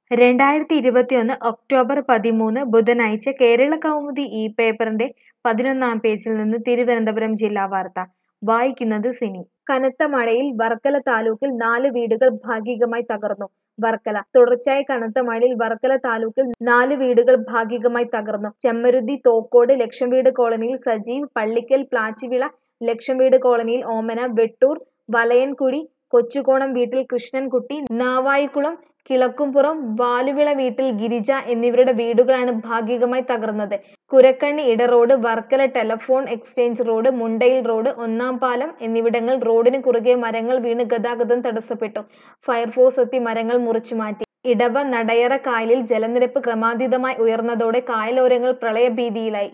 രണ്ടായിരത്തി ഇരുപത്തിയൊന്ന് ഒക്ടോബർ പതിമൂന്ന് ബുധനാഴ്ച കേരള കൗമുദി ഈ പേപ്പറിന്റെ പതിനൊന്നാം പേജിൽ നിന്ന് തിരുവനന്തപുരം ജില്ലാ വാർത്ത വായിക്കുന്നത് സിനി കനത്ത മഴയിൽ വർക്കല താലൂക്കിൽ നാല് വീടുകൾ ഭാഗികമായി തകർന്നു വർക്കല തുടർച്ചയായ കനത്ത മഴയിൽ വർക്കല താലൂക്കിൽ നാല് വീടുകൾ ഭാഗികമായി തകർന്നു ചെമ്മരുതി തോക്കോട് ലക്ഷം വീട് കോളനിയിൽ സജീവ് പള്ളിക്കൽ പ്ലാച്ചിവിള ലക്ഷം വീട് കോളനിയിൽ ഓമന വെട്ടൂർ വലയൻകുഴി കൊച്ചുകോണം വീട്ടിൽ കൃഷ്ണൻകുട്ടി നാവായിക്കുളം കിളക്കുംപുറം വാലുവിള വീട്ടിൽ ഗിരിജ എന്നിവരുടെ വീടുകളാണ് ഭാഗികമായി തകർന്നത് കുരക്കണ്ണി ഇട road Varkala telephone exchange road മുണ്ടയിൽ റോഡ് ഒന്നാം പാലം എന്നിവിടങ്ങൾ റോഡിന് കുറുകെ മരങ്ങൾ വീണ് ഗതാഗതം തടസ്സപ്പെട്ടു ഫയർഫോഴ്സ് എത്തി മരങ്ങൾ മുറിച്ചുമാറ്റി ഇടവ നടയറ കായലിൽ ജലനിരപ്പ് ക്രമാതീതമായി ഉയർന്നതോടെ കായലോരങ്ങൾ പ്രളയഭീതിയിലായി